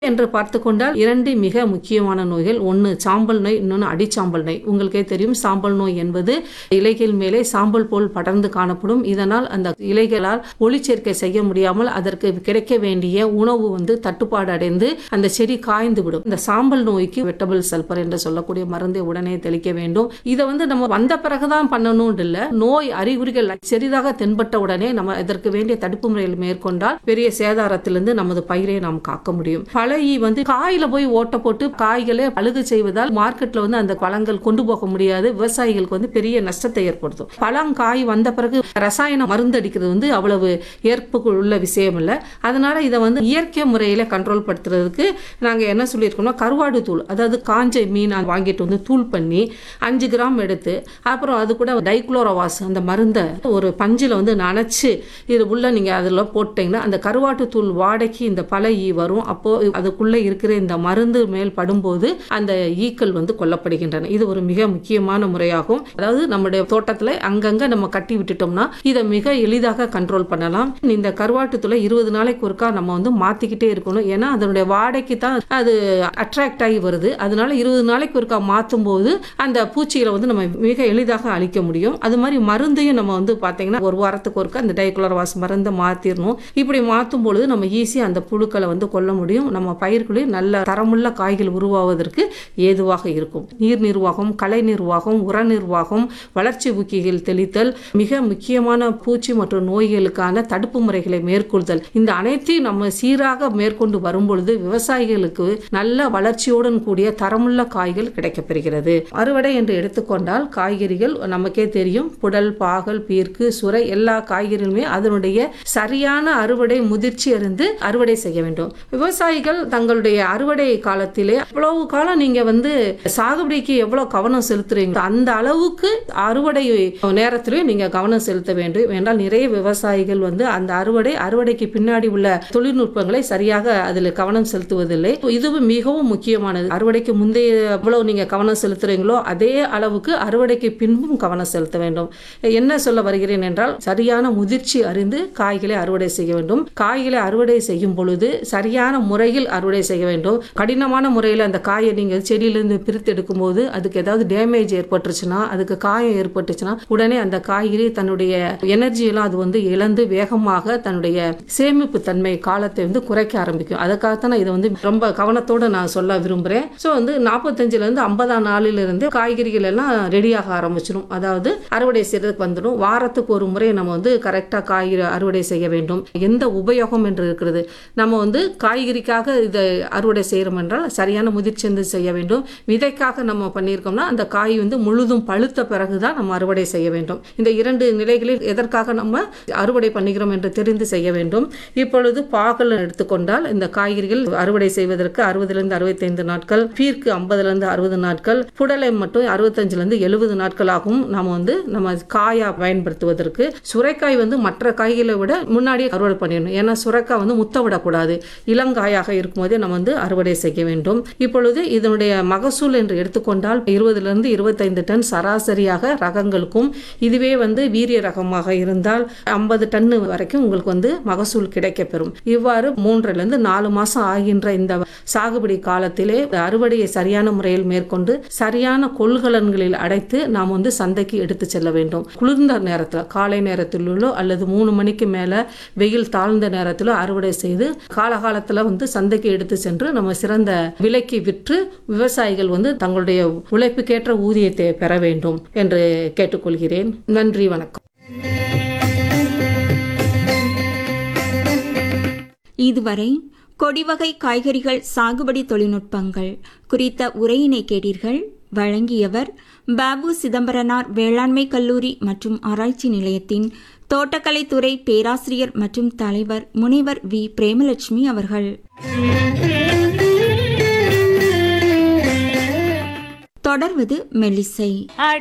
என்று பார்த்து கொண்டால் இரண்டு மிக முக்கியமான நோய்கள் ஒன்று சாம்பல் நோய் இன்னொன்று அடிச்சாம்பல் நோய் உங்களுக்கே தெரியும் சாம்பல் நோய் என்பது இலைகள் மேலே சாம்பல் போல் படர்ந்து காணப்படும் இதனால் அந்த இலைகளால் ஒளிச்சேர்க்கை செய்ய முடியாமல் அதற்கு கிடைக்க வேண்டிய உணவு வந்து தட்டுப்பாடு அடைந்து அந்த செடி காய்ந்து விடும் இந்த சாம்பல் நோய்க்கு வெட்டபிள் சல்பர் என்று சொல்லக்கூடிய மருந்தை உடனே தெளிக்க வேண்டும் இதை வந்து நம்ம வந்த பிறகுதான் பண்ணணும் இல்ல நோய் அறிகுறிகள் சிறிதாக தென்பட்ட உடனே நம்ம இதற்கு வேண்டிய தடுப்பு முறைகள் மேற்கொண்டால் பெரிய சேதாரத்திலிருந்து நமது பயிரை நாம் காக்க முடியும் பழகி வந்து காயில போய் ஓட்ட போட்டு காய்களை அழுகு செய்வதால் மார்க்கெட்ல வந்து அந்த பழங்கள் கொண்டு போக முடியாது விவசாயிகளுக்கு வந்து பெரிய நஷ்டத்தை ஏற்படுத்தும் பழம் காய் வந்த பிறகு ரசாயன மருந்து அடிக்கிறது வந்து அவ்வளவு ஏற்பு உள்ள விஷயம் இல்லை அதனால இதை வந்து இயற்கை முறையில கண்ட்ரோல் படுத்துறதுக்கு நாங்க என்ன சொல்லியிருக்கோம்னா கருவாடு தூள் அதாவது காஞ்ச மீன் வாங்கிட்டு வந்து தூள் பண்ணி அஞ்சு கிராம் எடுத்து அப்புறம் அது கூட டைக்ளோரோவாஸ் அந்த மருந்தை ஒரு பஞ்சில் வந்து நனைச்சு இது உள்ள நீங்க அதில் போட்டீங்கன்னா அந்த கருவாட்டு தூள் வாடைக்கு இந்த பல ஈ வரும் அப்போ அதுக்குள்ள இருக்கிற இந்த மருந்து மேல் படும்போது அந்த ஈக்கள் வந்து கொல்லப்படுகின்றன இது ஒரு மிக முக்கியமான முறையாகும் அதாவது நம்முடைய தோட்டத்துல அங்கங்க நம்ம கட்டி விட்டுட்டோம்னா இதை மிக எளிதாக கண்ட்ரோல் பண்ணலாம் இந்த கருவாட்டு தூளை இருபது நாளைக்கு ஒருக்கா நம்ம வந்து மாத்திக்கிட்டே இருக்கணும் ஏன்னா அதனுடைய வாடைக்கு தான் அது அட்ராக்ட் ஆகி வருது அதனால இருபது நாளைக்கு ஒருக்கா மாற்றும் போது அந்த பூச்சிகளை வந்து நம்ம மிக எளிதாக அழிக்க முடியும் அது மாதிரி மருந்தையும் நம்ம வந்து பார்த்தீங்கன்னா ஒரு வாரத்துக்கு ஒருக்கா அந்த டைகுலர்வாஸ் மருந்தை மாற்றிடணும் இப்படி மாற்றும் பொழுது நம்ம ஈஸியாக அந்த புழுக்களை வந்து கொல்ல முடியும் நம்ம பயிர்களில் நல்ல தரமுள்ள காய்கள் உருவாவதற்கு ஏதுவாக இருக்கும் நீர் நிர்வாகம் கலை நிர்வாகம் உர நிர்வாகம் வளர்ச்சி ஊக்கிகள் தெளித்தல் மிக முக்கியமான பூச்சி மற்றும் நோய்களுக்கான தடுப்பு முறைகளை மேற்கொள்தல் இந்த அனைத்தையும் நம்ம சீராக மேற்கொண்டு வரும்பொழுது விவசாயிகளுக்கு நல்ல வளர்ச்சியுடன் கூடிய தரமுள்ள காய்கள் கிடைக்கப்பெறுகிறது அறுவடை என்று எடுத்துக்கொண்டால் காய்கறிகள் நமக்கே தெரியும் புடல் பாகல் பீர்க்கு சுரை எல்லா காய்கறிகளுமே அதனுடைய சரியான அறுவடை முதிர்ச்சி அறிந்து அறுவடை செய்ய வேண்டும் விவசாயிகள் தங்களுடைய அறுவடை காலத்திலே எவ்வளவு காலம் நீங்க வந்து சாகுபடிக்கு எவ்வளவு கவனம் செலுத்துறீங்க அந்த அளவுக்கு அறுவடை நேரத்திலையும் நீங்க கவனம் செலுத்த வேண்டும் என்றால் நிறைய விவசாயிகள் வந்து அந்த அறுவடை அறுவடைக்கு பின்னாடி உள்ள தொழில்நுட்பங்களை சரியாக அதில் கவனம் செலுத்துவதில்லை இது மிகவும் முக்கியமானது அறுவடைக்கு முந்தைய எவ்வளவு நீங்க கவனம் செலுத்துறீங்களோ அதே அளவுக்கு அறுவடைக்கு பின்பும் கவனம் செலுத்த வேண்டும் என்ன சொல்ல வருகிறேன் என்றால் சரியான முதிர்ச்சி அறிந்து காய்களை அறுவடை செய்ய வேண்டும் காய்களை அறுவடை செய்யும் பொழுது சரியான முறையில் அறுவடை செய்ய வேண்டும் கடினமான முறையில் அந்த காயை நீங்க செடியிலிருந்து பிரித்து எடுக்கும் போது அதுக்கு ஏதாவது டேமேஜ் ஏற்பட்டுருச்சுன்னா அதுக்கு காயம் ஏற்பட்டுச்சுன்னா உடனே அந்த காய்கறி தன்னுடைய எனர்ஜி எல்லாம் அது வந்து இழந்து வேகமாக தன்னுடைய சேமிப்பு தன்மை காலத்தை வந்து குறைக்க ஆரம்பிக்கும் அதுக்காகத்தான் நான் இதை வந்து ரொம்ப கவனத்தோட நான் சொல்ல விரும்புறேன் ஸோ வந்து நாற்பத்தஞ்சுல இருந்து ஐம்பதாம் நாளில இருந்து காய்கறிகள் எல்லாம் ரெடியாக ஆரம்பிச்சிடும் அதாவது அறுவடை செய்யறதுக்கு வந்துடும் வாரத்துக்கு ஒரு முறை நம்ம வந்து கரெக்டாக காய்கறி அறுவடை செய்ய வேண்டும் எந்த உபயோகம் என்று இருக்கிறது நம்ம வந்து காய்கறிக்காக இதை அறுவடை செய்கிறோம் என்றால் சரியான முதிர்ச்சி வந்து செய்ய வேண்டும் விதைக்காக நம்ம பண்ணியிருக்கோம்னா அந்த காய் வந்து முழுதும் பழுத்த பிறகுதான் நம்ம அறுவடை செய்ய வேண்டும் இந்த இரண்டு நிலைகளில் எதற்காக நம்ம அறுவடை பண்ணுகிறோம் என்று தெரிந்து செய்ய வேண்டும் இப்பொழுது பாகல் எடுத்துக்கொண்டால் இந்த காய்கறிகள் அறுவடை செய்வதற்கு அறுபதுலேருந்து அறுபத்தைந்து நாட்கள் பீர்க்கு ஐம்பதுலேருந்து அறுபது நாட்கள் புடலை மட்டும் அறுபத்தஞ்சுலேருந்து எழுபது நாட்கள் ஆகும் நம்ம வந்து நம்ம காயா பயன்படுத்துவதற்கு சுரைக்காய் வந்து மற்ற காய்களை விட முன்னாடியே அறுவடை பண்ணிடணும் ஏன்னா சுரைக்காய் வந்து முத்த விடக்கூடாது இளங்காயாக இருக்கும்போதே நம்ம வந்து அறுவடை செய்ய வேண்டும் இப்பொழுது இதனுடைய மகசூல் என்று எடுத்துக்கொண்டால் இருபதுலேருந்து இருபத்தைந்து டன் சராசரியாக ரகங்களுக்கும் இதுவே வந்து வீரிய ரகமாக இருந்தால் ஐம்பது டன்னு வரைக்கும் உங்களுக்கு வந்து மகசூல் கிடைக்கப்பெறும் இவ்வாறு மூன்றிலிருந்து நாலு மாசம் ஆகின்ற இந்த சாகுபடி காலத்திலே அறுவடையை சரியான முறையில் மேற்கொண்டு சரியான கொள்கலன்களில் அடைத்து நாம் வந்து சந்தைக்கு எடுத்து செல்ல வேண்டும் குளிர்ந்த நேரத்தில் காலை நேரத்திலோ அல்லது மூணு மணிக்கு மேல வெயில் தாழ்ந்த நேரத்திலோ அறுவடை செய்து காலகாலத்தில் வந்து சந்தைக்கு எடுத்து சென்று நம்ம சிறந்த விலைக்கு விற்று விவசாயிகள் வந்து தங்களுடைய உழைப்புக்கேற்ற ஊதியத்தை பெற வேண்டும் என்று கேட்டுக்கொள்கிறேன் நன்றி வணக்கம் இதுவரை கொடிவகை காய்கறிகள் சாகுபடி தொழில்நுட்பங்கள் குறித்த உரையினை கேட்டீர்கள் வழங்கியவர் பாபு சிதம்பரனார் வேளாண்மை கல்லூரி மற்றும் ஆராய்ச்சி நிலையத்தின் தோட்டக்கலைத்துறை பேராசிரியர் மற்றும் தலைவர் முனைவர் வி பிரேமலட்சுமி அவர்கள் தொடர்வது மெல்லிசை